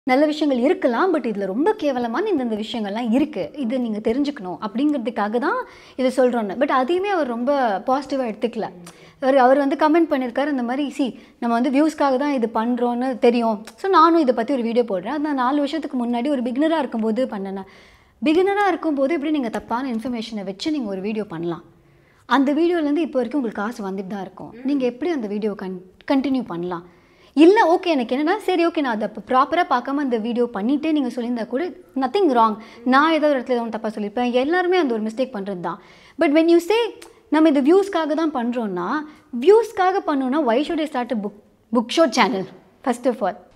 நல்ல விஷயங்கள் இருக்கலாம் பட் இதில் ரொம்ப கேவலமான இந்தந்த விஷயங்கள்லாம் இருக்குது இது நீங்கள் தெரிஞ்சுக்கணும் அப்படிங்கிறதுக்காக தான் இதை சொல்கிறோன்னு பட் அதையுமே அவர் ரொம்ப பாசிட்டிவாக எடுத்துக்கல அவர் அவர் வந்து கமெண்ட் பண்ணியிருக்காரு இந்த மாதிரி சி நம்ம வந்து வியூஸ்க்காக தான் இது பண்ணுறோன்னு தெரியும் ஸோ நானும் இதை பற்றி ஒரு வீடியோ போடுறேன் அது நான் நாலு வருஷத்துக்கு முன்னாடி ஒரு பிகினராக இருக்கும்போது பண்ணினேன் பிகினராக இருக்கும்போது எப்படி நீங்கள் தப்பான இன்ஃபர்மேஷனை வச்சு நீங்கள் ஒரு வீடியோ பண்ணலாம் அந்த வீடியோலேருந்து இப்போ வரைக்கும் உங்களுக்கு காசு வந்துட்டு தான் இருக்கும் நீங்கள் எப்படி அந்த வீடியோ கன் கண்டினியூ பண்ணலாம் இல்லை ஓகே எனக்கு என்னன்னா சரி ஓகே நான் அதை ப்ராப்பராக பார்க்காம அந்த வீடியோ பண்ணிட்டே நீங்கள் சொல்லியிருந்தா கூட நத்திங் ராங் நான் ஏதோ ஒரு இடத்துல ஏதோ தப்பாக சொல்லியிருப்பேன் எல்லாருமே அந்த ஒரு மிஸ்டேக் பண்ணுறது தான் பட் வென் யூ சே நம்ம இந்த வியூஸ்க்காக தான் பண்ணுறோன்னா வியூஸ்க்காக பண்ணோன்னா why should I start book book show channel first of all